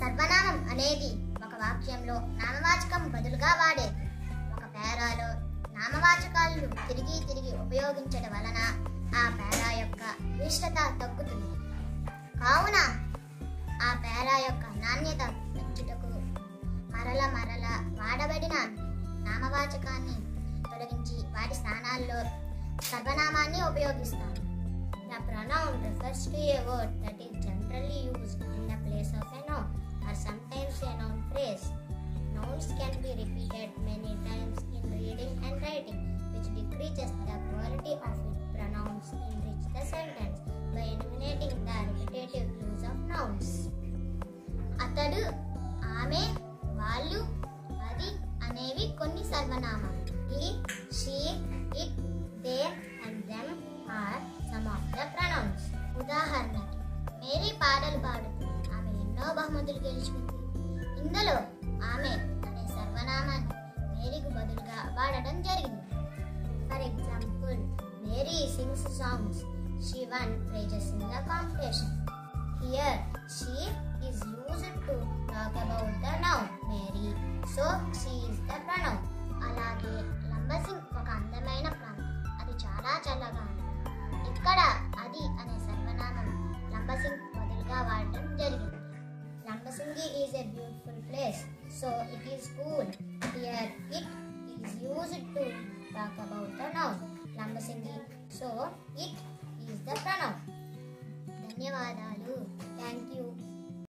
సర్వనామం అనేది ఒక వాక్యంలో నామవాచకం బదులుగా వాడేది ఒక పేరాలో నామవాచకాలను తిరిగి తిరిగి ఉపయోగించడం వలన ఆ పేరా యొక్క విశిష్టత తగ్గుతుంది కావున ఆ పేరా యొక్క నాణ్యత పెంచుటకు మరల మరల వాడబడిన నామవాచకాన్ని తొలగించి వాటి స్థానాల్లో సర్వనామాన్ని ఉపయోగిస్తారు The pronoun refers to a word that is generally used in the place of a noun or sometimes a noun phrase. Nouns can be repeated many times in reading and writing, which decreases the quality of it. Pronouns enrich the sentence by eliminating the repetitive use of nouns. అతడు ఆమె వాళ్ళు అది అనేవి కొన్ని సర్వనామాలు ఈ she it they and them are some of the pronouns ఉదాహరణకి Mary పాటలు పాడుతుంది ఆమె ఎన్నో బహుమతులు గెలుచుకుంది ఇందులో ఆమె అనే సర్వనామాన్ని మేరీకి బదులుగా వాడటం జరిగింది for example Mary sings songs she won prizes in the competition here she is used to talk about the noun Mary so she is the pronoun అలాగే లంబసింగ్ ఒక అందమైన ప్రాంతం అది చాలా చల్లగా ఉంది ఇక్కడ అది అనే సర్వనామం లంబసింగ్ బదులుగా వాడటం జరిగింది Lambasingi is a beautiful place so it is cool here it is used to talk about the noun Lambasingi so it is the pronoun ధన్యవాదాలు థ్యాంక్ యూ